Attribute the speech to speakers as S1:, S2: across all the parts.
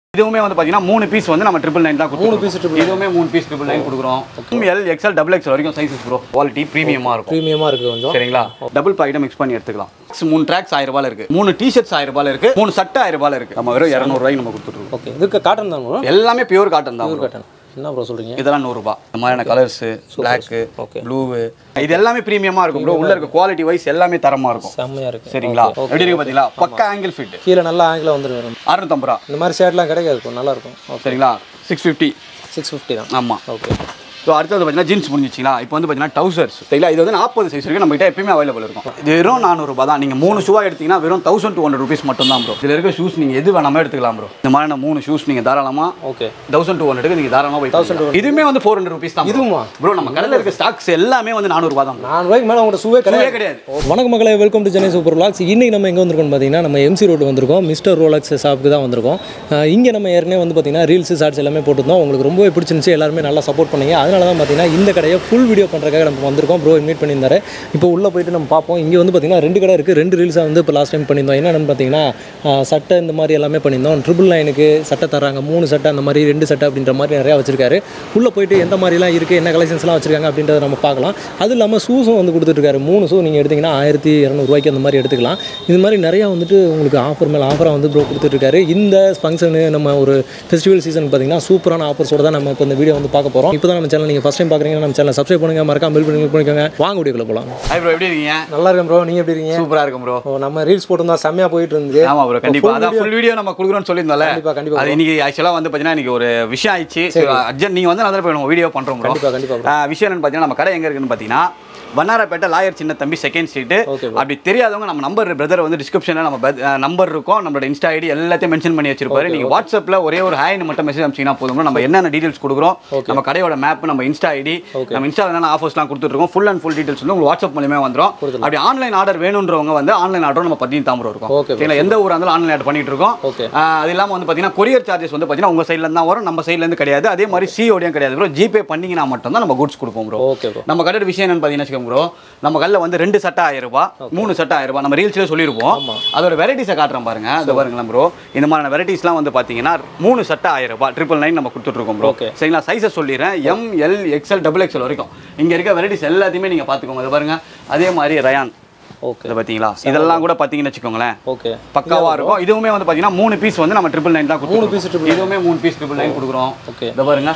S1: இதுவுமே வந்து பாத்தீங்கன்னா மூணு பீஸ் வந்து நம்ம ட்ரிபிள் நைன் தான்
S2: மூணு piece triple
S1: இதுவுமே மூணு பீஸ் ட்ரிபிள் நைன் கொடுக்குறோம் எல் எக்ஸ்எல் டபுள் எக்ஸ்எல் வரைக்கும் சைஸஸ் ப்ரோ குவாலிட்டி ப்ரீமியமா இருக்கும்
S2: ப்ரீமியமாக இருக்குது கொஞ்சம்
S1: சரிங்களா டபுள் பாக்கெட்டை மிக்ஸ் பண்ணி எடுத்துக்கலாம் மூணு ட்ராக்ஸ் ஆயிரம் ரூபாயில இருக்கு மூணு டிஷர்ட்ஸ் ஆயிரம் ரூபாயில இருக்கு மூணு சட்டை ஆயிரம் ரூபாயில இருக்கு நம்ம வெறும் இரநூறுவாய்க்கு நம்ம கொடுத்துருக்கோம்
S2: ஓகே இதுக்கு காட்டன் தான் ப்ரோ
S1: எல்லாமே பியூர் காட்டன் தான் bro.
S2: காட்டன் என்ன ப்ரோ சொல்கிறீங்க
S1: இதெல்லாம் நூறுரூபா இந்த மாதிரியான கலர்ஸ் பிளாக்கு
S2: Okay.
S1: ப்ளூவு இது எல்லாமே ப்ரீமியமா இருக்கும் ப்ரோ உள்ள இருக்க குவாலிட்டி வைஸ் எல்லாமே தரமா இருக்கும்
S2: செம்மையாக இருக்குது
S1: சரிங்களா எப்படி இருக்கு பாத்தீங்களா பக்கா ஆங்கிள் ஃபிட்
S2: கீழே நல்லா ஆங்கில வந்துடும்
S1: அறுநூத்தம்பது ரூபா
S2: இந்த மாதிரி ஷர்ட்லாம் கிடைக்காது bro. நல்லா இருக்கும் ஓகே
S1: சரிங்களா சிக்ஸ் ஃபிஃப்டி
S2: சிக்ஸ் ஃபிஃப்டி தான்
S1: ஆமா
S2: ஓகே
S1: ஸோ அடுத்தது பார்த்தீங்கன்னா ஜீன்ஸ் முடிஞ்சிச்சிங்களா இப்போ வந்து பார்த்தீங்கன்னா டவுசர்ஸ் சரிங்களா இது வந்து நாற்பது சைஸ் வரைக்கும் நம்ம கிட்ட எப்பயுமே அவைலபிள் இருக்கும் இது வெறும் நானூறுபா தான் நீங்கள் மூணு ஷூவா எடுத்தீங்கன்னா வெறும் தௌசண்ட் டூ ஹண்ட்ரட் ருபீஸ் மட்டும் தான் ப்ரோ இதில் இருக்க ஷூஸ் நீங்கள் எது வேணாமே எடுத்துக்கலாம் ப்ரோ இந்த மாதிரியான மூணு ஷூஸ் நீங்கள் தாராளமாக
S2: ஓகே
S1: தௌசண்ட் டூ ஹண்ட்ரடுக்கு நீங்கள் தாராளமாக போய் தௌசண்ட் இதுவுமே வந்து ஃபோர் ஹண்ட்ரட் ருபீஸ் தான்
S2: இதுவுமா?
S1: ப்ரோ நம்ம கடையில் இருக்க ஸ்டாக்ஸ் எல்லாமே வந்து நானூறுபா தான் bro.
S2: நானூறுவாய்க்கு மேலே உங்களோட ஷூவே
S1: இதுவே
S2: கிடையாது
S1: கிடையாது
S2: வணக்கம் மக்களை welcome to Chennai super vlogs இன்னைக்கு நம்ம எங்கே வந்திருக்கோம்னு பார்த்தீங்கன்னா நம்ம எம்சி ரோடு வந்திருக்கோம் மிஸ்டர் ரோலக்ஸ் ஷாப்புக்கு தான் வந்திருக்கோம் அஹ் இங்கே நம்ம ஏற்கனவே வந்து பார்த்தீங்கன்னா ரீல்ஸ் ஷார்ட்ஸ் எல்லாமே போட்டிருந்தோம் உங்களுக்கு ரொம்பவே பிடிச்சிருந்துச்சு எல்லாருமே நல்லா சப்போர்ட் பண்ணீங்க அதனால தான் பார்த்தீங்கன்னா இந்த கடையை ஃபுல் வீடியோ பண்ணுறதுக்காக நம்ம வந்திருக்கோம் ப்ரோ இன்வைட் பண்ணியிருந்தாரு இப்போ உள்ளே போயிட்டு நம்ம பார்ப்போம் இங்கே வந்து பார்த்தீங்கன்னா ரெண்டு கடை இருக்குது ரெண்டு ரீல்ஸாக வந்து இப்போ லாஸ்ட் டைம் பண்ணியிருந்தோம் என்னென்னு பார்த்தீங்கன்னா அஹ் சட்டை இந்த மாதிரி எல்லாமே பண்ணியிருந்தோம் ட்ரிபிள் நைனுக்கு சட்டை தராங்க மூணு சட்டை அந்த மாதிரி ரெண்டு சட்டை அப்படின்ற மாதிரி நிறையா வச்சிருக்காரு உள்ளே போயிட்டு எந்த மாதிரிலாம் இருக்குது என்ன கலெக்ஷன்ஸ்லாம் வச்சிருக்காங்க அப்படின்றத நம்ம பார்க்கலாம் அது இல்லாமல் ஷூஸும் வந்து கொடுத்துட்ருக்காரு மூணு ஷூ நீங்கள் எடுத்தீங்கன்னா ஆயிரத்தி இரநூறுவாய்க்கு அந்த மாதிரி எடுத்துக்கலாம் இது மாதிரி நிறையா வந்துட்டு உங்களுக்கு ஆஃபர் மேலே ஆஃபராக வந்து ப்ரோ கொடுத்துட்ருக்காரு இந்த ஃபங்க்ஷனு நம்ம ஒரு ஃபெஸ்டிவல் சீசன் பார்த்தீங்கன்னா சூப்பரான ஆஃபர்ஸோட தான் நம்ம இப்போ இந்த வீடியோ வந்து பார்க்க போகிறோம் இப்போ தான் நம்ம சேனல் நீங்கள் ஃபஸ்ட் டைம் பார்க்குறீங்கன்னா நம்ம சேனல் சப்ஸ்கிரைப் பண்ணுங்க மறக்காம பில் பண்ணி பண்ணிக்கோங்க வாங்க வீடியோக்குள்ள போகலாம்
S1: ஹாய் ப்ரோ எப்படி இருக்கீங்க
S2: நல்லா இருக்கேன் ப்ரோ நீங்கள் எப்படி இருக்கீங்க
S1: சூப்பரா இருக்கும் ப்ரோ
S2: ஓ, நம்ம ரீல்ஸ் போட்டிருந்தோம் செம்மையாக போயிட்டு இருந்துச்சு
S1: ஆமா ப்ரோ கண்டிப்பா அதான் ஃபுல் வீடியோ நம்ம கொடுக்குறோம்னு சொல்லியிருந்தோம்ல
S2: கண்டிப்பா, கண்டிப்பா
S1: அது இன்னைக்கு ஆக்சுவலா வந்து பாத்தீங்கன்னா இன்னைக்கு ஒரு விஷயம் ஆயிடுச்சு அர்ஜென்ட் நீங்க வந்து நல்லா போய் நம்ம வீடியோ பண்றோம் ப்ரோ
S2: கண்டிப்பா கண்டிப்பா bro.
S1: விஷயம் என்னன்னு பாத்தீங்கன்னா நம்ம கடை எங்க இருக்குன்னு பாத்தீங்கன்னா வண்ணாரப்பேட்டை லாயர் சின்ன தம்பி செகண்ட் ஸ்ட்ரீட்
S2: Okay,
S1: அப்படி தெரியாதவங்க நம்ம நம்பர் பிரதர் வந்து டிஸ்கிரிப்ஷன்ல நம்ம நம்பர் இருக்கும் நம்மளோட இன்ஸ்டா ஐடி எல்லாத்தையும் மென்ஷன் பண்ணி வச்சிருப்பாரு நீங்க வாட்ஸ்அப்ல ஒரே ஒரு ஹாய்னு மட்டும் மெசேஜ் அனுப்பிச்சீங்கன்னா போதும் நம்ம என்னென்ன டீடைல்ஸ் கொடுக்குறோம் நம்ம கடையோட மேப் நம்ம இன்ஸ்டா ஐடி நம்ம இன்ஸ்டால என்னென்ன ஆஃபர்ஸ்லாம் கொடுத்துட்டு இருக்கோம் ஃபுல் அண்ட் ஃபுல் டீடைல்ஸ் வந்து உங்களுக்கு வாட்ஸ்அப் மூலியமா வந்துரும் அப்படி ஆன்லைன் ஆர்டர் வேணுன்றவங்க வந்து ஆன்லைன் ஆர்டர் நம்ம பதினஞ்சு தாம்பரம் இருக்கும்
S2: Okay, bro.
S1: சரிங்களா எந்த ஊரா இருந்தாலும் ஆன்லைன் ஆர்டர் பண்ணிட்டு இருக்கோம்
S2: ஓகே
S1: ஆஹ் அது இல்லாமல் வந்து பார்த்தீங்கன்னா கொரியர் சார்ஜஸ் வந்து பார்த்தீங்கன்னா உங்கள் சைட்லேருந்து தான் வரும் நம்ம சைட்லேருந்து கிடையாது அதே மாதிரி சிஓடியும் கிடையாது ப்ரோ ஜிபே பண்ணிங்கன்னா மட்டும்தான் நம்ம குட்ஸ் கொடுப்போம் ப்ரோ
S2: ஓகே ப்ரோ
S1: நம்ம கடையோட விஷயம் என்னன்னு பார்த்தீங்கன்னா ப்ரோ நம்ம கடையில் வந்து ரெண்டு சட்டை ஆயிரம் ரூபாய் மூணு சட்டை ஆயிரம் ரூபாய் நம்ம ரீல்ஸ்லேயே சொல்லியிருப்போம் அதோட வெரைட்டிஸை காட்டுறோம் பாருங்க அது பாருங்களேன் ப்ரோ இந்த மாதிரியான வெரைட்டிஸ்லாம் வந்து பார்த்தீங்கன்னா மூணு சட்டை ஆயிரம் ரூபாய் ட்ரிபிள் நைன் நம்ம கொடுத்துட்ருக்கோம் ப்ரோ
S2: Okay.
S1: சரிங்களா சைஸை சொல்லிடுறேன் M L XL double XL வரைக்கும் இங்கே இருக்க வெரைட்டிஸ் எல்லாத்தையுமே நீங்கள் பார்த்துக்கோங்க இது பாருங்க அதே மாதிரி ரயான்
S2: ஓகே
S1: இதை பார்த்தீங்களா இதெல்லாம் கூட பார்த்தீங்கன்னு வச்சுக்கோங்களேன்
S2: ஓகே
S1: பக்காவா இருக்கும் இதுவுமே வந்து பாத்தீங்கன்னா மூணு பீஸ் வந்து நம்ம ட்ரிபிள் நைன் தான்
S2: மூணு
S1: கொடுக்குறோம்
S2: piece triple
S1: இதுவுமே மூணு பீஸ் ட்ரிபிள் நைன் கொடுக்குறோம்
S2: ஓகே
S1: இதை பாருங்க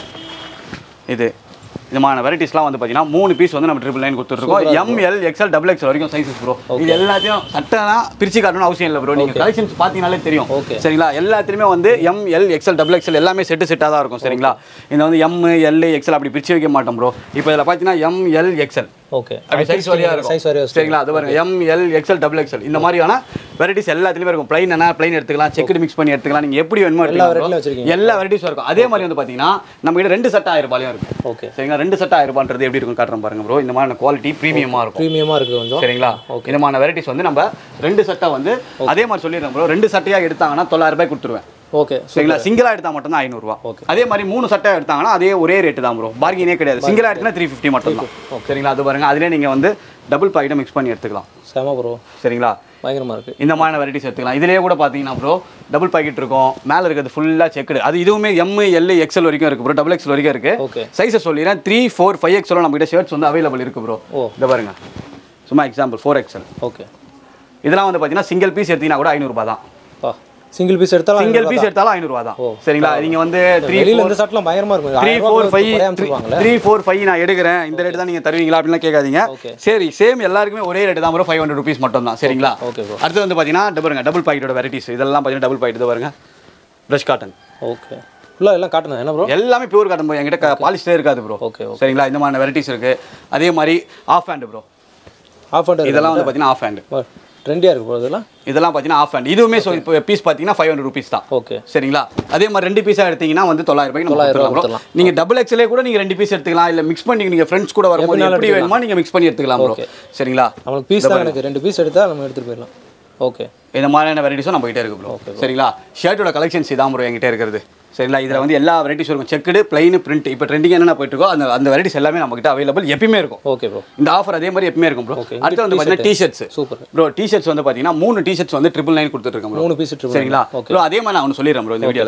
S1: இது இந்த மாதிரி வெரைட்டிஸ்லாம் வந்து பார்த்தீங்கன்னா மூணு பீஸ் வந்து நம்ம ட்ரிபிள் நைன் கொடுத்துருக்கோம் எம்எல் எக்ஸ்எல் டபுள் எக்ஸ்எல் வரைக்கும் சைஸஸ் ப்ரோ இது எல்லாத்தையும் சட்டைலாம் பிரிச்சு காட்டணும் அவசியம் இல்லை ப்ரோ நீங்கள் கலெக்ஷன்ஸ் பார்த்தீங்கனாலே தெரியும்
S2: Okay.
S1: சரிங்களா எல்லாத்துலேயுமே வந்து எம்எல் எக்ஸ்எல் டபுள் எக்ஸ்எல் எல்லாமே செட்டு செட்டாக தான் இருக்கும் சரிங்களா இந்த வந்து எம் எல் எக்ஸ்எல் அப்படி பிரிச்சு வைக்க மாட்டோம் ப்ரோ இப்போ இதில் பார்த்தீங்கன்னா எம்எல் எக்ஸ்எல்
S2: ஓகே
S1: அப்படி சைஸ் வரையா இருக்கும்
S2: சைஸ் வரையா
S1: சரிங்களா அது பாருங்க M L XL double XL இந்த மாதிரியான வெரைட்டிஸ் எல்லாத்துலயுமே இருக்கும் பிளைன் என்ன பிளைன் எடுத்துக்கலாம் செக்குடு மிக்ஸ் பண்ணி எடுத்துக்கலாம் நீங்க எப்படி வேணுமோ
S2: எல்லா
S1: எடுத்துக்கலாம்
S2: variety ல
S1: bro.
S2: வச்சிருக்கீங்க.
S1: எல்லா வெரைட்டிஸும் இருக்கும் அதே மாதிரி வந்து பாத்தீங்கன்னா நம்ம கிட்ட ரெண்டு சட்டை ஆயிரம் ரூபாயும் இருக்கு
S2: ஓகே
S1: சரிங்களா ரெண்டு சட்டை ஆயிரம் ரூபான்றது எப்படி இருக்கும் காட்டுறேன் பாருங்க ப்ரோ இந்த மாதிரி குவாலிட்டி ப்ரீமியமா இருக்கும்
S2: ப்ரீமியமாக இருக்குது கொஞ்சம்
S1: சரிங்களா இந்த மாதிரி வெரைட்டிஸ் வந்து நம்ம ரெண்டு சட்டை வந்து அதே மாதிரி சொல்லிடுறோம் ப்ரோ ரெண்டு சட்டையா எடுத்தாங்கன்னா தொள்ளாயிரம் ரூபாய் கொடுத்துருவேன்
S2: ஓகே
S1: சரிங்களா சிங்கிளா எடுத்தா மட்டும் தான் ஐநூறுரூவா
S2: Okay.
S1: அதே மாதிரி மூணு சட்டை எடுத்தாங்கன்னா அதே ஒரே ரேட்டு தான் ப்ரோ பார்கினே கிடையாது சிங்கிளா எடுத்தா த்ரீ ஃபிஃப்டி மட்டும் தான் சரிங்களா அது பாருங்க அதுலேயே நீங்க வந்து டபுள் பாக்கெட்டை மிக்ஸ் பண்ணி எடுத்துக்கலாம்
S2: செம ப்ரோ
S1: சரிங்களா
S2: பயங்கரமாக இருக்குது
S1: இந்த மாதிரி வெரைட்டிஸ் எடுத்துக்கலாம் இதுலேயே கூட பார்த்தீங்கன்னா ப்ரோ டபுள் பாக்கெட் இருக்கும் மேலே இருக்கிறது ஃபுல்லாக செக்குடு அது இதுவுமே எம் எல் எக்ஸ்எல் வரைக்கும் இருக்கு ப்ரோ டபுள் எக்ஸ்எல் வரைக்கும் இருக்கு
S2: ஓகே
S1: சைஸை சொல்லிடுறேன் த்ரீ ஃபோர் ஃபைவ் எக்ஸ்எல் நம்ம கிட்ட ஷர்ட்ஸ் வந்து அவைலபிள் இருக்கு ப்ரோ
S2: ஓ.
S1: இதை பாருங்க சும்மா எக்ஸாம்பிள் ஃபோர் எக்ஸ்எல்
S2: ஓகே
S1: இதெல்லாம் வந்து பார்த்தீங்கன்னா சிங்கிள் பீஸ் எடுத்தீங்கன்னா கூட ஐநூறுபா தான்
S2: பா சிங்கிள் பீஸ் எடுத்தாலும்
S1: சிங்கிள் பீஸ் எடுத்தாலும் ஐநூறுபா தான்
S2: ஓ.
S1: சரிங்களா நீங்க வந்து த்ரீ
S2: வெளியில இந்த சட்டெல்லாம் பயங்கரமாக இருக்கும்
S1: த்ரீ
S2: ஆயிரம்
S1: ஃபோர்
S2: ரூபாய்
S1: ஃபைவ்
S2: குறையாம சொல்லுவாங்கல்ல
S1: த்ரீ ஃபோர் ஃபைவ் நான் எடுக்கிறேன் இந்த ரேட் தான் நீங்கள் தருவீங்களா அப்படின்லாம் கேட்காதீங்க
S2: Okay.
S1: சரி சேம் எல்லாருக்குமே ஒரே ரேட் தான் ப்ரோ ஃபைவ் ஹண்ட்ரட் ருபீஸ் மட்டும் தான் சரிங்களா
S2: Okay, bro.
S1: அடுத்து வந்து பார்த்தீங்கன்னா டபுள் பாருங்க டபுள் பாக்கெட்டோட வெரைட்டிஸ் இதெல்லாம் பார்த்தீங்கன்னா டபுள் பாக்கெட் பாருங்க ப்ரஷ் காட்டன்
S2: ஓகே ஃபுல்லாக எல்லாம் காட்டணும் என்ன ப்ரோ
S1: எல்லாமே பியூர் காட்டன் ப்ரோ என்கிட்ட பாலிஸ்டே இருக்காது ப்ரோ
S2: ஓகே ஓகே
S1: சரிங்களா இந்த மாதிரி வெரைட்டிஸ் இருக்கு அதே மாதிரி half hand bro
S2: half hundred
S1: இதெல்லாம் வந்து பார்த்தீங்கன்னா ஆஃப் ஹேண்ட்
S2: ட்ரெண்டியாக இருக்கு ப்ரோ இதெல்லாம்
S1: இதெல்லாம் பார்த்தீங்கன்னா ஆஃப் ஹேண்ட் இதுவுமே ஸோ இப்போ பீஸ் பார்த்தீங்கன்னா ஃபைவ் ஹண்ட்ரட் ருபீஸ் தான்
S2: ஓகே
S1: சரிங்களா அதே மாதிரி ரெண்டு பீஸாக எடுத்தீங்கன்னா வந்து தொள்ளாயிரம் ரூபாய்க்கு நம்ம
S2: தொள்ளாயிரம் ரூபாய்
S1: கொடுத்துடலாம் bro. நீங்க டபுள் எக்ஸ்எல்லே கூட நீங்க ரெண்டு பீஸ் எடுத்துக்கலாம் இல்ல மிக்ஸ் பண்ணி நீங்க ஃப்ரெண்ட்ஸ் கூட வரும்போது
S2: எப்படினாலும்
S1: எப்படி வேணுமோ நீங்க மிக்ஸ் பண்ணி எடுத்துக்கலாம் ப்ரோ
S2: Okay.
S1: சரிங்களா
S2: நம்மளுக்கு பீஸ் தான் எனக்கு ரெண்டு பீஸ் எடுத்தால் நம்ம எடுத்துகிட்டு போயிடலாம் ஓகே
S1: இந்த மாதிரியான வெரைட்டிஸும் நம்ம கிட்ட இருக்கு ப்ரோ சரிங்களா ஷர்ட்டோட கலெக்ஷன்ஸ் இதான் ப்ரோ என்கிட்ட இருக்கிறது சரிங்களா இதில் வந்து எல்லா வெரைட்டிஸ் இருக்கும் செக்குடு பிளைன் பிரிண்ட் இப்போ ட்ரெண்டிங் என்னென்ன போயிட்டு இருக்கோ அந்த அந்த வெரைட்டிஸ் எல்லாமே நம்ம கிட்ட அவைலபிள் எப்பயுமே இருக்கும்
S2: ஓகே ப்ரோ
S1: இந்த ஆஃபர் அதே மாதிரி எப்பயுமே இருக்கும் ப்ரோ
S2: Okay.
S1: அடுத்து வந்து பார்த்தீங்கன்னா டிஷர்ட்ஸ்
S2: சூப்பர்
S1: ப்ரோ டிஷர்ட்ஸ் வந்து பார்த்தீங்கன்னா மூணு டிஷர்ட்ஸ் வந்து ட்ரிபிள் நைன் கொடுத்துருக்கோம் ப்ரோ
S2: மூணு பீஸ் ட்ரிபிள்
S1: சரிங்களா
S2: ஓகே
S1: ப்ரோ அதே மாதிரி நான் ஒன்று சொல்லிடுறேன் ப்ரோ இந்த வீடியோவில்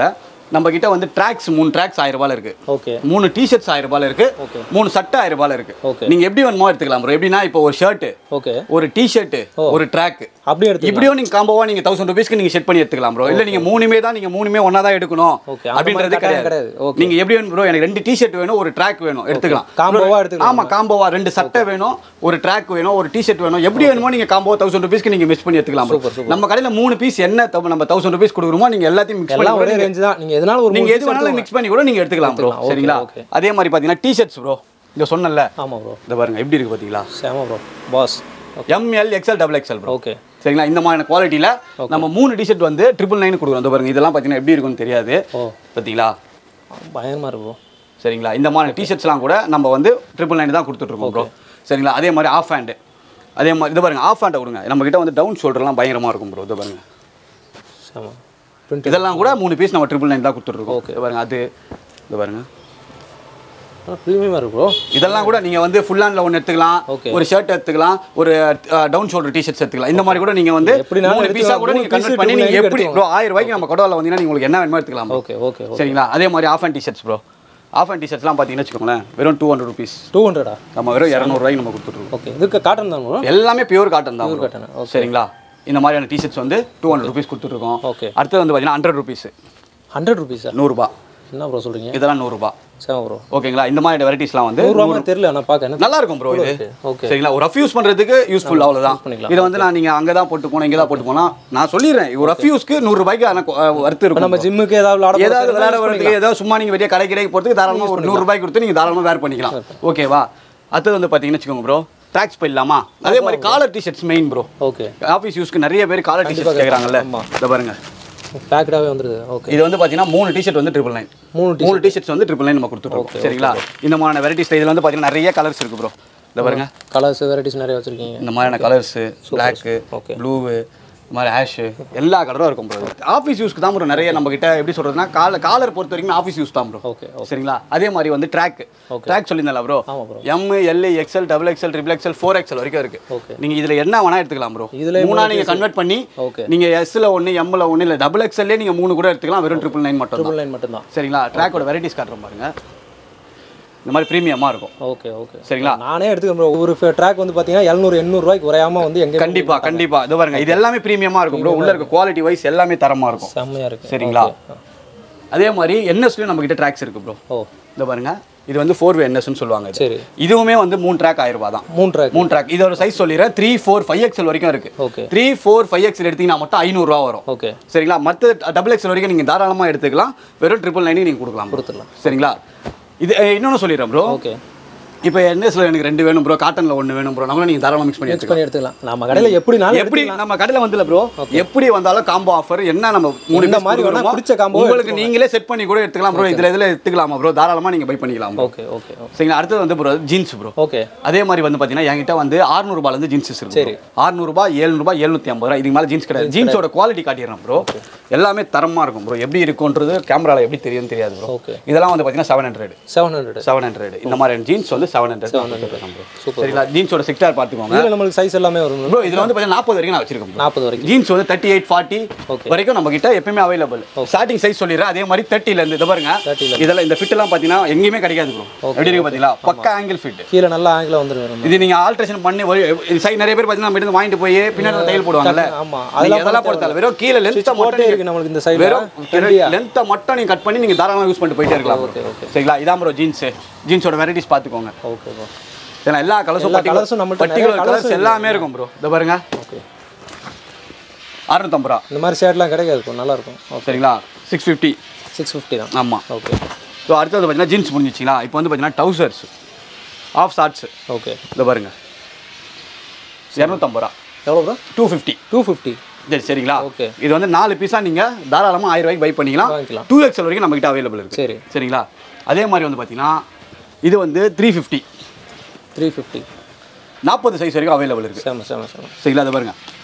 S1: நம்ம கிட்ட வந்து ட்ராக்ஸ் மூணு ட்ராக்ஸ் ஆயிரம் ரூபாயில இருக்கு
S2: ஓகே
S1: மூணு டிஷர்ட்ஸ் ஆயிரம் ரூபாயில இருக்கு
S2: Okay.
S1: மூணு சட்டை ஆயிரம் ரூபாயில இருக்கு
S2: Okay.
S1: நீங்க எப்படி வேணுமோ எடுத்துக்கலாம் ப்ரோ எப்படின்னா இப்போ ஒரு ஷர்ட்
S2: ஓகே
S1: ஒரு டிஷர்ட் ஒரு ட்ராக்
S2: அப்படியே எடுத்து
S1: இப்படியும் நீங்க காம்போவா நீங்க தௌசண்ட் ருபீஸ்க்கு நீங்க செட் பண்ணி எடுத்துக்கலாம் ப்ரோ இல்ல நீங்க மூணுமே தான் நீங்க மூணுமே ஒண்ணா தான் எடுக்கணும்
S2: Okay, அந்த
S1: அப்படின்றது
S2: மாதிரி கட்டாயம்
S1: கிடையாது
S2: கிடையாது. Okay.
S1: நீங்க எப்படி வேணும் ப்ரோ எனக்கு ரெண்டு டிஷர்ட் வேணும் ஒரு ட்ராக் வேணும் எடுத்துக்கலாம்
S2: காம்போவா எடுத்துக்கலாம்
S1: ஆமா காம்போவா ரெண்டு சட்டை வேணும் ஒரு ட்ராக் வேணும் ஒரு டிஷர்ட் வேணும் எப்படி வேணுமோ நீங்க காம்போ தௌசண்ட் ருபீஸ்க்கு நீங்க மிஸ் பண்ணி எடுத்துக்கலாம் bro.
S2: Super, super.
S1: நம்ம கடையில மூணு பீஸ் என்ன தப்பு நம்ம தௌசண்ட் ருபீஸ் கொடுக்குறோமோ நீங்க எல்லாத்தையும் மிக்ஸ்
S2: எல்லாம்
S1: பண்ணி
S2: ஒரே ரேஞ்ச் தான் நீங்க எதனால ஒரு
S1: நீங்க
S2: மூணு
S1: எது
S2: piece
S1: வேணாலும் மிக்ஸ் பண்ணி கூட நீங்க எடுத்துக்கலாம் ப்ரோ
S2: எடுத்துக்கலாம். Okay,
S1: சரிங்களா
S2: okay.
S1: அதே மாதிரி பாத்தீங்கன்னா டிஷர்ட்ஸ் ப்ரோ இங்க சொன்னல
S2: ஆமா ப்ரோ
S1: இந்த பாருங்க எப்படி இருக்கு பாத்தீங்களா
S2: சேமா bro boss
S1: M L XL double XL bro
S2: okay
S1: சரிங்களா இந்த மாதிரியான குவாலிட்டியில் நம்ம மூணு டிஷர்ட் வந்து ட்ரிபிள் நைன் கொடுக்குறோம் இந்த பாருங்க இதெல்லாம் பார்த்தீங்கன்னா எப்படி இருக்கும்னு தெரியாது
S2: ஓ
S1: பார்த்தீங்களா
S2: பயங்கரமா இருக்கு ப்ரோ
S1: சரிங்களா இந்த மாதிரி டிஷர்ட்ஸ்லாம் கூட நம்ம வந்து ட்ரிபிள் நைன் தான் கொடுத்துட்ருக்கோம் ப்ரோ சரிங்களா அதே மாதிரி ஆஃப் ஹேண்டு அதே மாதிரி இது பாருங்க ஆஃப் ஹேண்டை கொடுங்க நம்ம கிட்ட வந்து டவுன் ஷோல்டர்லாம் பயங்கரமாக இருக்கும் ப்ரோ இது பாருங்க
S2: சேமா பிரிண்ட்
S1: இதெல்லாம் கூட மூணு பீஸ் நம்ம ட்ரிபிள் நைன் தான் கொடுத்துட்ருக்கோம் ஓகே பாருங்க அது இது பாருங்க
S2: ப்ரீமியமாக இருக்கு ப்ரோ
S1: இதெல்லாம் கூட நீங்க வந்து ஃபுல் ஹேண்ட்ல ஒன்று எடுத்துக்கலாம்
S2: Okay.
S1: ஒரு ஷர்ட் எடுத்துக்கலாம் ஒரு டவுன் ஷோல்டர் டிஷர்ட்ஸ் எடுத்துக்கலாம் இந்த மாதிரி கூட நீங்க வந்து
S2: எப்படினாலும்
S1: மூணு பீஸா கூட
S2: எடுத்துக்கலாம்.
S1: நீங்க
S2: மூணு
S1: கன்வெர்ட்
S2: piece
S1: பண்ணி நீங்க
S2: triple nine
S1: எப்படி ப்ரோ ஆயிரம் ரூபாய்க்கு நம்ம கடவுள வந்தீங்கன்னா நீங்க உங்களுக்கு என்ன வேணுமோ எடுத்துக்கலாம் bro.
S2: ஓகே ஓகே ஓகே
S1: சரிங்களா அதே மாதிரி half and t-shirts bro half and டிஷர்ட்ஸ்லாம் பார்த்தீங்கன்னு வச்சுக்கோங்களேன் வெறும் டூ ஹண்ட்ரட் ருபீஸ்
S2: டூ ஹண்ட்ரடா
S1: நம்ம வெறும் இரநூறுவாய்க்கு நம்ம கொடுத்துட்ருக்கோம்
S2: ஓகே இதுக்கு காட்டன் தான் ப்ரோ
S1: எல்லாமே பியூர் காட்டன் தான் bro.
S2: cotton, okay.
S1: சரிங்களா இந்த மாதிரியான டிஷர்ட்ஸ் வந்து டூ ஹண்ட்ரட் ருபீஸ் கொடுத்துட்ருக்கோம்
S2: ஓகே
S1: அடுத்தது வந்து பார்த்தீங்கன்னா ஹண்ட்ரட் ருபீஸ்
S2: ஹண்ட்ரட் ருபீஸா
S1: நூறுரூபா
S2: என்ன ப்ரோ சொல்றீங்க
S1: இதெல்லாம் நூறுரூபா
S2: சேமா ப்ரோ
S1: ஓகேங்களா இந்த மாதிரி வெரைட்டிஸ்லாம் வந்து
S2: நூறுரூவா தெரியல நான் பார்க்க என்ன
S1: நல்லா இருக்கும் ப்ரோ இது
S2: ஓகே
S1: சரிங்களா ஒரு ரஃப் யூஸ் பண்றதுக்கு யூஸ்ஃபுல் அவ்வளவுதான்
S2: பண்ணிக்கலாம்.
S1: இதை வந்து நான் நீங்க அங்க தான் போட்டு போனோம் இங்க தான் போட்டு போனா நான் சொல்லிடுறேன் ஒரு ரஃப் யூஸ்க்கு நூறு ரூபாய்க்கு ஆனா கொ- அஹ் வர்த்து இருக்கும்
S2: நம்ம ஜிம்முக்கு ஏதாவது விளாட
S1: ஏதாவது விளையாட வரதுக்கு ஏதாவது சும்மா நீங்க வெளியே கடை கிடைக்கு போறதுக்கு தாராளமா ஒரு நூறு ரூபாய்க்கு கொடுத்து நீங்க தாராளமா வேர் பண்ணிக்கலாம் ஓகேவா அடுத்தது வந்து பாத்தீங்கன்னு வச்சுக்கோங்க ப்ரோ ட்ராக்ஸ் போயிடலாமா அதே மாதிரி collar t-shirts main bro
S2: okay
S1: office யூஸ்க்கு நிறைய பேர் காலர் டிஷர்ட்ஸ் கேக்குறாங்கல்ல
S2: ஆமா.
S1: இதை பாருங்க
S2: பேக்கடாகவே வந்துருது ஓகே
S1: இது வந்து பாத்தீங்கன்னா மூணு டிஷர்ட் வந்து ட்ரிபிள் நைன்
S2: மூணு டி
S1: மூணு டிஷர்ட்ஸ் வந்து ட்ரிபிள் நைன் நம்ம கொடுத்துருக்கோம் சரிங்களா இந்த மாதிரியான வெரைட்டிஸ் இதுல வந்து பாத்தீங்கன்னா நிறைய கலர்ஸ் இருக்கு ப்ரோ இதை பாருங்க
S2: கலர்ஸ் வெரைட்டிஸ் நிறைய வச்சிருக்கீங்க
S1: இந்த மாதிரியான கலர்ஸு பிளாக்கு
S2: Okay.
S1: ப்ளூவு இந்த மாதிரி ஆஷு எல்லா கலரும் இருக்கும் ப்ரோ ஆஃபீஸ் யூஸ்க்கு தான் ப்ரோ நிறைய நம்ம கிட்ட எப்படி சொல்றதுன்னா கால காலர் பொறுத்த வரைக்கும் ஆஃபீஸ் யூஸ் தான் ப்ரோ
S2: ஓகே ஓகே
S1: சரிங்களா அதே மாதிரி வந்து ட்ராக் ட்ராக் சொல்லியிருந்தல ப்ரோ
S2: ஆமா bro.
S1: M L XL double XL triple XL four XL வரைக்கும் இருக்கு
S2: ஓகே
S1: நீங்க இதுல என்ன வேணா எடுத்துக்கலாம் ப்ரோ
S2: இதுல
S1: மூணா நீங்க கன்வெர்ட் பண்ணி
S2: ஓகே
S1: நீங்க எஸ்ல ஒன்று எம்ல ஒன்று இல்லை டபுள் எக்ஸ்எல்லே நீங்க மூணு கூட எடுத்துக்கலாம் வெறும் ட்ரிபிள் நைன் மட்டும் தான்
S2: ட்ரிபிள் நைன் மட்டும்தான்
S1: சரிங்களா ட்ராக்கோட வெரைட்டிஸ் காட்டுறோம் பாருங்க இந்த மாதிரி ப்ரீமியமாக இருக்கும்
S2: ஓகே ஓகே
S1: சரிங்களா
S2: நானே எடுத்துக்கிறேன் bro. ஒரு ட்ராக் வந்து பார்த்தீங்கன்னா எழுநூறு எண்ணூறுரூவாய்க்கு குறையாம வந்து எங்கே
S1: கண்டிப்பா கண்டிப்பா இது பாருங்க இது எல்லாமே பிரீமியமா இருக்கும் ப்ரோ உள்ள இருக்க குவாலிட்டி வைஸ் எல்லாமே தரமா இருக்கும்
S2: செம்மையாக இருக்கு
S1: சரிங்களா அதே மாதிரி என்எஸ்லயும் நம்ம கிட்ட ட்ராக்ஸ் இருக்கு ப்ரோ
S2: ஓ
S1: இந்த பாருங்க இது வந்து ஃபோர் வே என்எஸ்னு சொல்லுவாங்க இது.
S2: சரி
S1: இதுவுமே வந்து மூணு ட்ராக் ஆயிரம் ரூபாய் தான்
S2: மூணு ட்ராக்
S1: மூணு ட்ராக் இதோட சைஸ் சொல்லிடுறேன் த்ரீ ஃபோர் ஃபைவ் எக்ஸ்எல் வரைக்கும் இருக்கு
S2: okay
S1: three four five XL எடுத்தீங்கன்னா மட்டும் ஐநூறுரூவா வரும்
S2: ஓகே
S1: சரிங்களா மற்ற டபுள் எக்ஸ்எல் வரைக்கும் நீங்க தாராளமா எடுத்துக்கலாம் வெறும் ட்ரிபிள் நைன் நீங்க கொடுக்கலாம் bro.
S2: கொடுத்துடலாம்
S1: சரிங்களா இது அஹ், இன்னொன்னு சொல்லிடுறேன் ப்ரோ
S2: ஓகே
S1: இப்போ என்எஸ்ல எனக்கு ரெண்டு வேணும் ப்ரோ காட்டன்ல ஒன்று வேணும் ப்ரோ நம்மளும் நீங்க தாராளமா மிக்ஸ் பண்ணி
S2: மிக்ஸ்
S1: எடுத்துக்கலாம்
S2: பண்ணி எடுத்துக்கலாம் நம்ம கடையில் எப்படினாலும்
S1: எப்படி நம்ம கடையில வந்துல ப்ரோ எப்படி வந்தாலும் காம்போ ஆஃபர் என்ன நம்ம மூணு
S2: எந்த
S1: piece
S2: மாதிரி வேணா
S1: கொடுக்குறோமோ,
S2: பிடிச்ச combo
S1: உங்களுக்கு நீங்களே செட் பண்ணி கூட எடுத்துக்கலாம் ப்ரோ இதுல இதுல எடுத்துக்கலாமா ப்ரோ தாராளமா நீங்க பை பண்ணிக்கலாம் bro.
S2: ஓகே ஓகே ஓகே
S1: சரிங்களா அடுத்தது வந்து ப்ரோ ஜீன்ஸ் ப்ரோ
S2: ஓகே
S1: அதே மாதிரி வந்து பாத்தீங்கன்னா என்கிட்ட வந்து 600 ரூபாயில இருந்து ஜீன்ஸஸ் இருக்கு
S2: சரி.
S1: ஆறுநூறு ரூபாய் எழுநூறு ரூபாய் எழுநூத்தி ஐம்பது ரூபாய் இதுக்கு மேல ஜீன்ஸ் கிடையாது ஜீன்ஸோட குவாலிட்டி காட்டிடுறேன் ப்ரோ எல்லாமே தரமா இருக்கும் ப்ரோ எப்படி இருக்கும்ன்றது கேமரால எப்படி தெரியும் தெரியாது ப்ரோ
S2: ஓகே
S1: இதெல்லாம் வந்து பாத்தீங்கன்னா seven hundred
S2: seven hundred
S1: seven hundred இந்த மாதிரி ஜீன்ஸ் வந்து செவன் ஹண்ட்ரட் ப்ரோ
S2: சூப்பர்
S1: சரிங்களா ஜீன்ஸோட செக்டார் பார்த்துக்கோங்க
S2: இதில் நம்மளுக்கு சைஸ் எல்லாமே வரும்
S1: ப்ரோ இதுல வந்து பாத்தீங்கன்னா நாற்பது வரைக்கும் நான் வச்சிருக்கேன் bro.
S2: நாற்பது வரைக்கும்
S1: ஜீன்ஸ் வந்து தேர்ட்டி எயிட் ஃபார்ட்டி
S2: Okay.
S1: வரைக்கும் நம்ம கிட்ட எப்பயுமே அவைலபிள் ஸ்டார்டிங் சைஸ் சொல்லிடுறேன் அதே மாதிரி தேர்ட்டில இருந்து இதை பாருங்க
S2: 30 ல
S1: இதெல்லாம் இந்த ஃபிட் எல்லாம் பாத்தீங்கன்னா எங்கேயுமே கிடைக்காது ப்ரோ எப்படி இருக்கு பாத்தீங்களா பக்கா ஆங்கிள் ஃபிட்
S2: கீழே நல்லா ஆங்கில வந்துடும் நம்ம
S1: இது நீங்க ஆல்ட்ரேஷன் பண்ணி சைஸ் நிறைய பேர் பாத்தீங்கன்னா நம்ம இருந்து வாங்கிட்டு போய் பின்னாடி தையல் போடுவாங்கல்ல
S2: ஆமா
S1: நீங்க
S2: அதெல்லாம்
S1: அதெல்லாம் போடுறதால வெறும் கீழே லென்த்
S2: போட்டே
S1: மட்டும்
S2: இருக்கு நம்மளுக்கு இந்த சைடில்
S1: வெறும் லென்த்தை மட்டும் நீங்க கட் பண்ணி நீங்க தாராளமா யூஸ் பண்ணிட்டு போயிட்டே இருக்கலாம் bro.
S2: ஓகே ஓகே
S1: சரிங்களா இதான் ப்ரோ ஜீன்ஸ் ஜீன்ஸோட வெரைட்டிஸ் பாத்துக்கோங்க
S2: ஓகே ப்ரோ
S1: ஏன்னா எல்லா கலர்ஸும்
S2: எல்லா colours உம் நம்மள்ட்ட நிறைய
S1: பர்டிகுலர்
S2: colours
S1: கலர்ஸ் எல்லாமே இருக்கும் ப்ரோ இதை பாருங்க
S2: ஓகே
S1: அறுநூத்தம்பது ரூபா
S2: இந்த மாதிரி ஷர்ட்லாம் கிடைக்காது இப்போ நல்லா இருக்கும் ஓகே
S1: சரிங்களா சிக்ஸ் ஃபிஃப்டி
S2: சிக்ஸ் ஃபிஃப்டி தான்
S1: ஆமாம்
S2: ஓகே
S1: ஸோ அடுத்தது பார்த்தீங்கன்னா ஜீன்ஸ் முடிஞ்சிச்சிங்களா இப்போ வந்து பார்த்தீங்கன்னா டவுசர்ஸ் ஆஃப் ஷார்ட்ஸ்
S2: ஓகே
S1: இதை பாருங்க இரநூத்தம்பது ரூபா
S2: எவ்வளோ bro
S1: two fifty
S2: two fifty
S1: சரி சரிங்களா
S2: Okay.
S1: இது வந்து நாலு பீஸாக நீங்கள் தாராளமாக ஆயிரம் ரூபாய்க்கு பை பண்ணிக்கலாம்
S2: வாங்கிக்கலாம்
S1: டூ எக்ஸ்எல் வரைக்கும் நம்மகிட்ட அவைலபிள் இருக்குது
S2: சரி
S1: சரிங்களா அதே மாதிரி வந்து பார்த்தீங்கன்னா இது வந்து த்ரீ ஃபிஃப்டி
S2: த்ரீ ஃபிஃப்டி
S1: நாற்பது சைஸ் வரைக்கும் அவைலபிள் இருக்குது
S2: சேம சேம சேம
S1: சரிங்களா அதை பாருங்க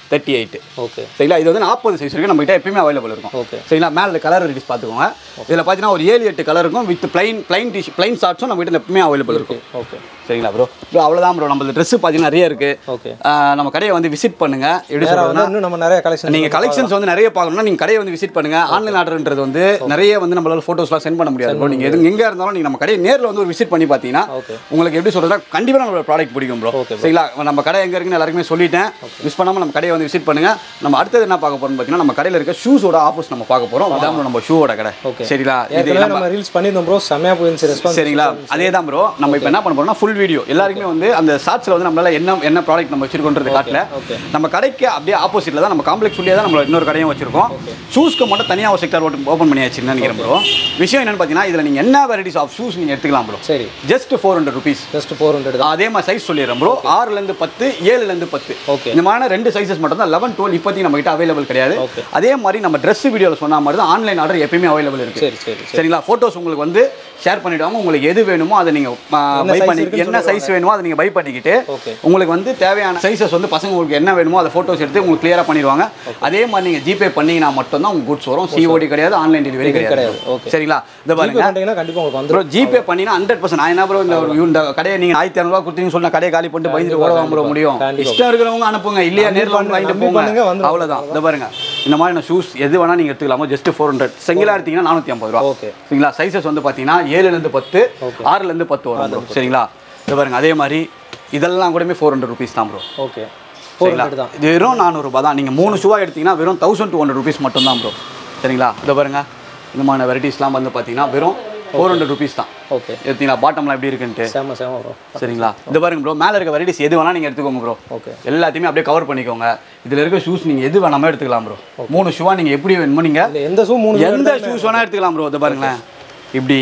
S1: தேர்ட்டி எயிட்
S2: ஓகே
S1: சரிங்களா இது வந்து நாற்பது சைஸ் வரைக்கும் நம்ம கிட்ட எப்பயுமே அவைலபிள் இருக்கும்
S2: ஓகே
S1: சரிங்களா மேலே கலர் ரெடிஸ் பார்த்துக்கோங்க இதில் பார்த்தீங்கன்னா ஒரு ஏழு எட்டு கலர் இருக்கும் வித் பிளைன் பிளைன் டிஷ் பிளைன் ஷார்ட்ஸும் நம்ம கிட்ட எப்பயுமே அவைலபிள் இருக்கும்
S2: ஓகே
S1: சரிங்களா ப்ரோ ப்ரோ அவ்வளோதான் ப்ரோ நம்ம ட்ரெஸ் பார்த்தீங்கன்னா நிறைய இருக்கு
S2: ஓகே
S1: ஆஹ் நம்ம கடையை வந்து விசிட் பண்ணுங்க எப்படி
S2: வேற
S1: சொல்றதுன்னா
S2: வந்து இன்னும் நம்ம நிறைய கலெக்ஷன்
S1: நீங்க கலெக்ஷன்ஸ் வந்து நிறைய பார்க்கணும்னா நீங்க கடையை வந்து விசிட் பண்ணுங்க ஆன்லைன் ஆர்டர்ன்றது வந்து நிறைய வந்து நம்மளால போட்டோஸ்லாம் சென்ட் பண்ண முடியாது bro. நீங்க எது எங்க இருந்தாலும் நீங்க நம்ம கடையை நேர்ல வந்து ஒரு விசிட் பண்ணி பார்த்தீங்கன்னா
S2: ஓகே
S1: உங்களுக்கு எப்படி சொல்றதுனா கண்டிப்பா நம்மளோட ப்ராடக்ட் பிடிக்கும் ப்ரோ
S2: Okay,
S1: சரிங்களா நம்ம கடை எங்க இருக்குன்னு எல்லாருக்குமே சொல்லிட்டேன் மிஸ் பண்ணாம நம்ம கடையை வந்து விசிட் பண்ணுங்க நம்ம அடுத்தது என்ன பார்க்க போறோம்னு பார்த்தீங்கன்னா நம்ம கடையில இருக்க ஷூஸோட ஆஃபர்ஸ் நம்ம பார்க்க போறோம் அதான் bro நம்ம ஷூவோட கடை
S2: Okay.
S1: சரிங்களா இது
S2: ஏற்கனவே
S1: நம்ம
S2: நம்ம ரீல்ஸ் பண்ணியிருந்தோம் ப்ரோ செம்மையா போயிருந்துச்சு ரெஸ்பான்ஸ்
S1: சரிங்களா அதே தான் ப்ரோ நம்ம இப்போ என்ன பண்ண போறோம்னா ஃபுல் வீடியோ எல்லாருக்குமே வந்து அந்த ஷார்ட்ஸ்ல வந்து நம்மளால என்ன என்ன ப்ராடக்ட் நம்ம வச்சிருக்கோன்றது காட்டல
S2: okay.
S1: நம்ம கடைக்கு அப்படியே ஆப்போசிட்ல தான் நம்ம காம்ப்ளெக்ஸ் உள்ளே தான் நம்ம இன்னொரு கடையும் வச்சிருக்கோம் ஷூஸ்க்கு மட்டும் தனியாக ஒரு செக்டர் ஓப்பன் பண்ணியாச்சுன்னு நினைக்கிறேன் ப்ரோ விஷயம் என்னன்னு பார்த்தீங்கன்னா இதில் நீங்கள் என்ன வெரைட்டிஸ் ஆஃப் ஷூஸ் நீங்கள் எடுத்துக்கலாம் ப்ரோ
S2: சரி
S1: just four hundred rupees
S2: just four hundred தான்
S1: அதே மாதிரி சைஸ் சொல்லிடுறேன் ப்ரோ ஆறுலேருந்து பத்து ஏழுலேருந்து பத்து
S2: Okay.
S1: இந்த மாதிரி ரெண்டு சைஸஸ் மட்டும் தான் லெவன் டுவெல் இப்போதைக்கு நம்ம கிட்ட அவைலபிள் கிடையாது
S2: Okay.
S1: அதே மாதிரி நம்ம ட்ரெஸ் வீடியோவில் சொன்ன மாதிரி தான் ஆன்லைன் ஆர்டர் எப்பயுமே அவைலபிள் இருக்கு
S2: சரி சரி சரி
S1: சரிங்களா ஃபோட்டோஸ் உங்களுக்கு வந்து ஷேர் பண்ணிடுவாங்க உங்களுக்கு எது வேணுமோ அதை நீங்கள் பை
S2: size
S1: பண்ணி
S2: இருக்குன்னு
S1: என்ன சைஸ் வேணுமோ அதை நீங்கள் பை பண்ணிக்கிட்டு
S2: Okay.
S1: உங்களுக்கு வந்து தேவையான சைஸஸ் வந்து பசங்க உங்களுக்கு என்ன வேணுமோ அதை ஃபோட்டோஸ் எடுத்து உங்களுக்கு கிளியராக பண்ணிடுவாங்க அதே மாதிரி நீங்கள் ஜிபே பண்ணீங்கன்னா மட்டும்தான் உங்க குட்ஸ் வரும் சிஓடி கிடையாது ஆன்லைன் டெலிவரி கிடையாது
S2: கிடையாது. Okay.
S1: சரிங்களா இந்த
S2: ஜிபே
S1: பாருங்க
S2: பண்ணிட்டீங்கன்னா கண்டிப்பா உங்களுக்கு
S1: ப்ரோ
S2: வந்துரும்
S1: ஜிபே பண்ணினா ஹண்ட்ரட் பர்சன்ட் நான் என்ன ப்ரோ இந்த ஒரு இந்த கடையை நீங்கள் ஆயிரத்தி இரநூறுவா கொடுத்தீங்கன்னு சொன்ன கடையை காலி பண்ணிட்டு பயந்துட்டு ஓட வாங்க முடியும்
S2: கண்டிப்பா.
S1: இஷ்டம் இருக்கிறவங்க அனுப்புங்க இல்லையா
S2: நம்பி
S1: நேரில் வந்து
S2: பண்ணுங்க,
S1: வாங்கிட்டு
S2: நம்பி
S1: போங்க
S2: பண்ணுங்க, வந்துரும்.
S1: அவ்வளோதான் இந்த பாருங்க இந்த மாதிரி ஷூஸ் எது வேணா நீங்கள் எடுத்துக்கலாமோ ஜஸ்ட் ஃபோர் ஹண்ட்ரட் சிங்கிளாக எடுத்தீங்கன்னா நானூற்றி ஐம்பது ரூபா
S2: ஓகே
S1: சரிங்களா சைஸஸ் வந்து பார்த்தீங்கன்னா ஏழுலேருந்து பத்து
S2: Okay.
S1: ஆறுலேருந்து பத்து வரும் bro. சரிங்களா இது பாருங்க அதே மாதிரி இதெல்லாம் கூடமே ஃபோர் ஹண்ட்ரட் ருபீஸ் தான் ப்ரோ
S2: ஓகே ஃபோர்
S1: சரிங்களா
S2: ஹண்ட்ரட் தான்
S1: இது வெறும் நானூறுபா தான் நீங்கள் மூணு ஷூவாக எடுத்தீங்கன்னா வெறும் தௌசண்ட் டூ ஹண்ட்ரட் ருபீஸ் மட்டும் தான் ப்ரோ சரிங்களா இதை பாருங்க இந்த மாதிரி வெரைட்டிஸ்லாம் வந்து பார்த்தீங்கன்னா வெறும் ஃபோர் ஹண்ட்ரட் ருபீஸ் தான்
S2: ஓகே
S1: எடுத்தீங்களா பாட்டம்லாம் எப்படி இருக்குன்ட்டு
S2: செம செம ப்ரோ
S1: சரிங்களா இது பாருங்க ப்ரோ மேலே இருக்க வெரைட்டிஸ் எது வேணா நீங்கள் எடுத்துக்கோங்க ப்ரோ
S2: ஓகே
S1: எல்லாத்தையுமே அப்படியே கவர் பண்ணிக்கோங்க இதில் இருக்க ஷூஸ் நீங்கள் எது வேணாமோ எடுத்துக்கலாம் ப்ரோ மூணு ஷூவாக நீங்கள் எப்படி வேணுமோ நீங்கள்
S2: இல்லை எந்த ஷூ மூணு
S1: எந்த ஷூஸ் வேணா எடுத்துக்கலாம் ப்ரோ இதை பாருங்களேன் இப்படி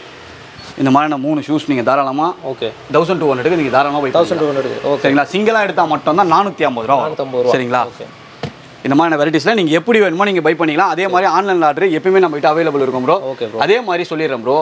S1: இந்த மாதிரியான மூணு ஷூஸ் நீங்கள் தாராளமாக
S2: ஓகே
S1: தௌசண்ட் டூ ஹண்ட்ரடுக்கு நீங்கள் தாராளமாக போய்
S2: தௌசண்ட் டூ ஹண்ட்ரட் ஓகே
S1: சரிங்களா சிங்கிளாக எடுத்தால் மட்டும் தான் நானூற்றி ஐம்பது ரூபா வரும்.
S2: நானூற்றம்பது ரூபா
S1: சரிங்களா
S2: ஓகே
S1: இந்த மாதிரி வெரைட்டிஸில் நீங்கள் எப்படி வேணுமோ நீங்கள் பை பண்ணிக்கலாம் அதே மாதிரி ஆன்லைன் ஆர்டர் எப்பயுமே நம்ம கிட்ட அவைலபிள் இருக்கும் ப்ரோ
S2: ஓகே ப்ரோ
S1: அதே மாதிரி சொல்லிடுறேன் ப்ரோ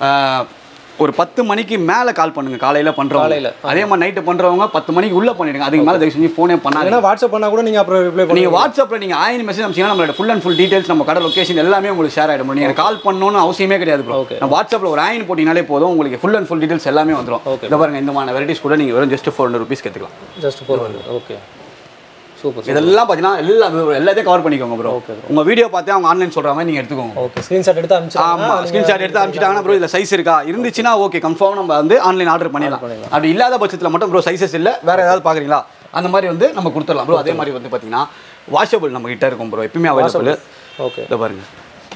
S1: ஒரு பத்து மணிக்கு மேலே கால் பண்ணுங்க காலையில் பண்ணுறவங்க
S2: காலையில,
S1: அதே மாதிரி நைட்டு பண்ணுறவங்க பத்து மணிக்கு உள்ளே பண்ணிடுங்க அதுக்கு மேலே தயவு செஞ்சு ஃபோனே பண்ணாங்க
S2: ஏன்னா வாட்ஸ்அப் பண்ணா கூட நீங்க அப்புறம் ரிப்ளை பண்ணுங்க
S1: நீங்கள் வாட்ஸ்அப்பில் நீங்கள் ஆயிரம் மெசேஜ் அனுப்பிச்சீங்கன்னா நம்மளோட ஃபுல் அண்ட் ஃபுல் டீடைல்ஸ் நம்ம கடை லொகேஷன் எல்லாமே உங்களுக்கு ஷேர் ஆகிடும் நீங்கள் கால் பண்ணணும்னு அவசியமே கிடையாது ப்ரோ
S2: Okay.
S1: நம்ம வாட்ஸ்அப்பில் ஒரு ஆயின் போட்டிங்கனாலே போதும் உங்களுக்கு ஃபுல் அண்ட் ஃபுல் டீடைல்ஸ் எல்லாமே வந்துடும்
S2: Okay.
S1: இதை பாருங்க இந்த மாதிரி வெரைட்டிஸ் கூட நீங்கள் வெறும் ஜஸ்ட் ஃபோர் ஹண்ட்ரட் ருபீஸ் எடுத்துக்கலாம்
S2: just four hundred okay super
S1: இதெல்லாம் பார்த்தீங்கன்னா எல்லா எல்லாத்தையும் கவர் பண்ணிக்கோங்க ப்ரோ
S2: Okay,
S1: உங்க வீடியோ பார்த்தே அவங்க ஆன்லைன் சொல்ற மாதிரி நீங்க எடுத்துக்கோங்க
S2: ஓகே ஸ்க்ரீன்ஷாட் எடுத்து
S1: ஆமா
S2: அனுப்பிச்சிருங்க
S1: ஸ்கிரீன்ஷாட் எடுத்து அனுப்பிச்சிட்டாங்கன்னா ப்ரோ இதுல சைஸ் இருக்கா இருந்துச்சுன்னா ஓகே கன்ஃபார்ம் நம்ம வந்து ஆன்லைன் ஆர்டர் பண்ணிடலாம் அப்படி இல்லாத பட்சத்தில் மட்டும் ப்ரோ சைஸஸ் இல்லை வேற ஏதாவது பாக்குறீங்களா அந்த மாதிரி வந்து நம்ம கொடுத்துடலாம் ப்ரோ அதே மாதிரி வந்து பார்த்தீங்கன்னா வாஷபிள் நம்ம கிட்ட இருக்கும் ப்ரோ எப்பயுமே அவைலபிள்
S2: ஓகே
S1: இதை பாருங்க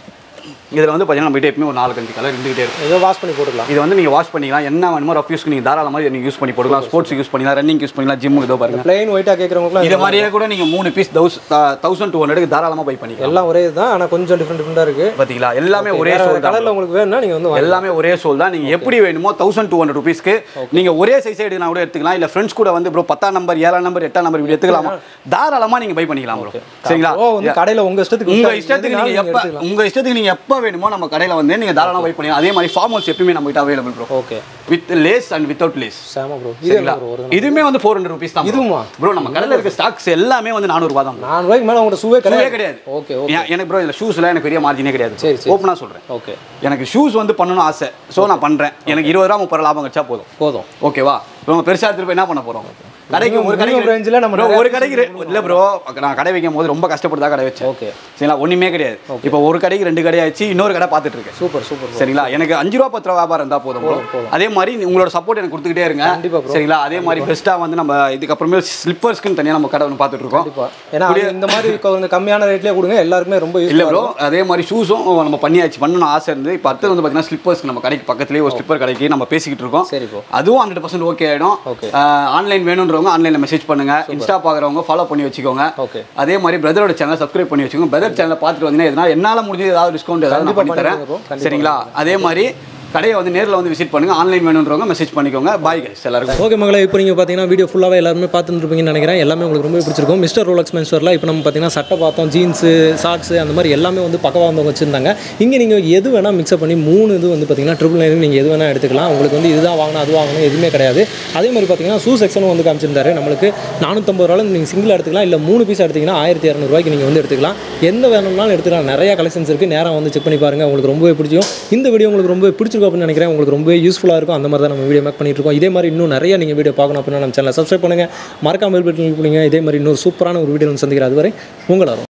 S1: இதில் வந்து பார்த்தீங்கன்னா நம்ம கிட்ட எப்பயுமே ஒரு நாலு அஞ்சு கலர் இருந்துகிட்டே இருக்கும்
S2: ஏதோ வாஷ் பண்ணி போட்டுக்கலாம்
S1: இது வந்து நீங்கள் வாஷ் பண்ணிக்கலாம் என்ன வேணுமோ ரஃப் யூஸ்க்கு நீங்கள் தாராளமாக நீங்கள் யூஸ் பண்ணி போட்டுக்கலாம் ஸ்போர்ட்ஸ் யூஸ் பண்ணிக்கலாம் ரன்னிங் யூஸ் பண்ணிக்கலாம் ஜிம்முக்கு இதோ பாருங்க
S2: பிளைன் ஒயிட்டாக கேட்குறவங்களுக்குலாம்
S1: இது மாதிரியே கூட நீங்கள் மூணு பீஸ் தௌஸ் தௌசண்ட் டூ ஹண்ட்ரடுக்கு தாராளமாக பை பண்ணிக்கலாம்
S2: எல்லாம் ஒரே இதுதான் ஆனால் கொஞ்சம் டிஃப்ரெண்ட் டிஃப்ரெண்டாக இருக்கு
S1: பார்த்தீங்களா எல்லாமே ஒரே சோல் தான்
S2: கலரில் உங்களுக்கு வேணும்னா நீங்கள் வந்து வாங்கி-
S1: எல்லாமே ஒரே சோல் தான் நீங்கள் எப்படி வேணுமோ தௌசண்ட் டூ ஹண்ட்ரட் ருபீஸ்க்கு நீங்கள் ஒரே சைஸே எடுக்கலாம் கூட எடுத்துக்கலாம் இல்லை ஃப்ரெண்ட்ஸ் கூட வந்து ப்ரோ பத்தாம் நம்பர் ஏழாம் நம்பர் எட்டாம் நம்பர் இப்படி எடுத்துக்கலாமா தாராளமாக நீங்கள் பை பண்ணிக்கலாம் ப்ரோ சரிங்களா
S2: ஓ வந்து கடையில் உங்கள் இஷ்டத்துக்கு
S1: உங்க
S2: வித்தா-
S1: இஷ்டத்துக்கு
S2: எதுனாலும்
S1: நீங்க எப்ப
S2: எடுத்துக்கலாம்.
S1: உங்க இஷ்டத்துக்கு நீங்க எப்ப வேணுமோ நம்ம கடையில வந்து நீங்க தாராளமா பை பண்ணிக்கலாம் அதே மாதிரி ஃபார்மல்ஸ் எப்பயுமே நம்ம கிட்ட available bro
S2: okay
S1: with lace and without lace
S2: சாமா ப்ரோ இது
S1: சரிங்களா
S2: ப்ரோ ஒரு
S1: இதுவுமே வந்து ஃபோர் ஹண்ட்ரட் ருபீஸ் தான்
S2: இதுவுமா?
S1: ப்ரோ நம்ம கடையில் இருக்க ஸ்டாக்ஸ் எல்லாமே வந்து நானூறுபா தான்
S2: நானூறு ரூபாய்க்கு மேலே உங்கள்கிட்ட ஷூவே
S1: ஷூவே
S2: கிடையாது
S1: கிடையாது
S2: ஓகே ஓகே
S1: ஏன் எனக்கு ப்ரோ இதில் ஷூஸ்லாம் எனக்கு பெரிய மார்ஜினே கிடையாது
S2: சரி, சரி.
S1: ஓப்பனாக சொல்கிறேன்
S2: ஓகே
S1: எனக்கு ஷூஸ் வந்து பண்ணணும் ஆசை ஸோ நான் பண்ணுறேன் எனக்கு இருபது ரூபா முப்பது ரூபா லாபம் கிடைச்சா போதும்
S2: போதும்
S1: ஓகேவா இப்போ நம்ம பெருசாக எடுத்துட்டு போய் என்ன பண்ண போகிறோம் கடைக்கு ஒரு
S2: minimum
S1: கடைக்கு
S2: range ல நம்ம
S1: bro,
S2: நிறைய
S1: ஒரு கடைக்கு ரெ- இல்ல ப்ரோ நான் கடை வைக்கும் போது ரொம்ப கஷ்டப்பட்டு தான் கடை வச்சேன்
S2: ஓகே
S1: சரிங்களா ஒண்ணுமே கிடையாது இப்போ ஒரு கடைக்கு ரெண்டு கடை ஆயிடுச்சு இன்னொரு கடை பார்த்துட்டு இருக்கேன்
S2: சூப்பர் சூப்பர்
S1: சரிங்களா எனக்கு அஞ்சு ரூபா பத்து ரூபா வியாபாரம் இருந்தால் போதும் bro. அதே மாதிரி நீ- உங்களோட சப்போர்ட் எனக்கு கொடுத்துக்கிட்டே இருங்க
S2: கண்டிப்பா bro.
S1: சரிங்களா அதே மாதிரி பெஸ்ட்டாக வந்து நம்ம இதுக்கப்புறமே ஸ்லிப்பர்ஸ்க்குன்னு தனியாக நம்ம கடை ஒன்று பார்த்துட்டு இருக்கோம்
S2: கண்டிப்பாக ஏன்னா அது இந்த மாதிரி கொஞ்சம் கம்மியான ரேட்லேயே கொடுங்க எல்லாருக்குமே ரொம்ப
S1: இல்ல
S2: யூஸ்
S1: ப்ரோ அதே மாதிரி ஷூஸும் நம்ம பண்ணியாச்சு பண்ணணும் ஆசை இருந்து இப்போ அடுத்தது வந்து பார்த்தீங்கன்னா ஸ்லிப்பர்ஸ் நம்ம கடைக்கு பக்கத்துலேயே ஒரு ஸ்லிப்பர் கடைக்கு நம்ம பேசிக்கிட்டு இருக்கோம்
S2: சரி ப்ரோ
S1: அதுவும் ஹண்ட்ரட் பர்சன்ட் ஓகே ஆகிடும்
S2: Okay.
S1: ஆன்லைன் வேணுன்றவங்க ஆன்லைனில் மெசேஜ் பண்ணுங்க இன்ஸ்டா பார்க்குறவங்க ஃபாலோ பண்ணி வச்சுக்கோங்க
S2: ஓகே
S1: அதே மாதிரி பிரதரோட சேனல் சப்ஸ்கிரைப் பண்ணி வச்சுக்கோங்க பிரதர் சேனலை பார்த்துட்டு வந்தீங்கன்னா எதனா என்னால் முடிஞ்சது ஏதாவது டிஸ்கவுண்ட் ஏதாவது நான்
S2: கண்டிப்பா
S1: பண்ணி தரேன்
S2: பண்ணிடுங்க bro. கண்டிப்பா
S1: சரிங்களா அதே மாதிரி கடையை வந்து நேரில் வந்து விசிட் பண்ணுங்க ஆன்லைன் வேணுன்றவங்க மெசேஜ் பண்ணிக்கோங்க பாய் கைஸ் எல்லாருக்கும்
S2: ஓகே மகளே இப்போ நீங்கள் பார்த்தீங்கன்னா வீடியோ ஃபுல்லாகவே எல்லாருமே பார்த்துருப்பீங்கன்னு நினைக்கிறேன் எல்லாமே உங்களுக்கு ரொம்ப பிடிச்சிருக்கும் மிஸ்டர் ரோலக்ஸ் மென்ஸ்வரில் இப்போ நம்ம பார்த்தீங்கன்னா சட்டை பார்த்தோம் ஜீன்ஸு ஷார்ட்ஸு அந்த மாதிரி எல்லாமே வந்து பக்கவாக வந்து வச்சுருந்தாங்க இங்கே நீங்கள் எது வேணால் மிக்ஸ்அப் பண்ணி மூணு இது வந்து பார்த்தீங்கன்னா ட்ரிபிள் நைன் நீங்கள் எது வேணால் எடுத்துக்கலாம் உங்களுக்கு வந்து இதுதான் வாங்கணும் அது வாங்கணும் எதுவுமே கிடையாது அதே மாதிரி பார்த்தீங்கன்னா ஷூ செக்ஷனும் வந்து காமிச்சிருந்தாரு நம்மளுக்கு நானூற்றம்பது ரூபாயில் நீங்கள் சிங்கிள் எடுத்துக்கலாம் இல்லை மூணு பீஸ் எடுத்தீங்கன்னா ஆயிரத்தி இரநூறுவாய்க்கு நீங்கள் வந்து எடுத்துக்கலாம் எந்த வேணும்னாலும் எடுத்துக்கலாம் நிறைய கலெக்ஷன்ஸ் இருக்குது நேராக வந்து செக் பண்ணி பாருங்கள் உங்களுக்கு ரொம்பவே பிடிக்கும் இந்த வீடியோ உங்களுக்கு ரொம்ப பிடிச்சிருக்கும் அப்படின்னு நினைக்கிறேன் உங்களுக்கு ரொம்பவே யூஸ்ஃபுல்லாக இருக்கும் அந்த மாதிரி தான் நம்ம வீடியோ மேக் பண்ணிட்டு இருக்கோம் இதே மாதிரி இன்னும் நிறைய நீங்கள் வீடியோ பார்க்கணும் அப்படின்னா நம்ம சேனலை சப்ஸ்கிரைப் பண்ணுங்கள் மறக்காமல் பெல் பட்டன் click பண்ணுங்க இதே மாதிரி இன்னொரு சூப்பரான ஒரு வீடியோ வந்து சந்திக்கிற அதுவரை உங்களாரும்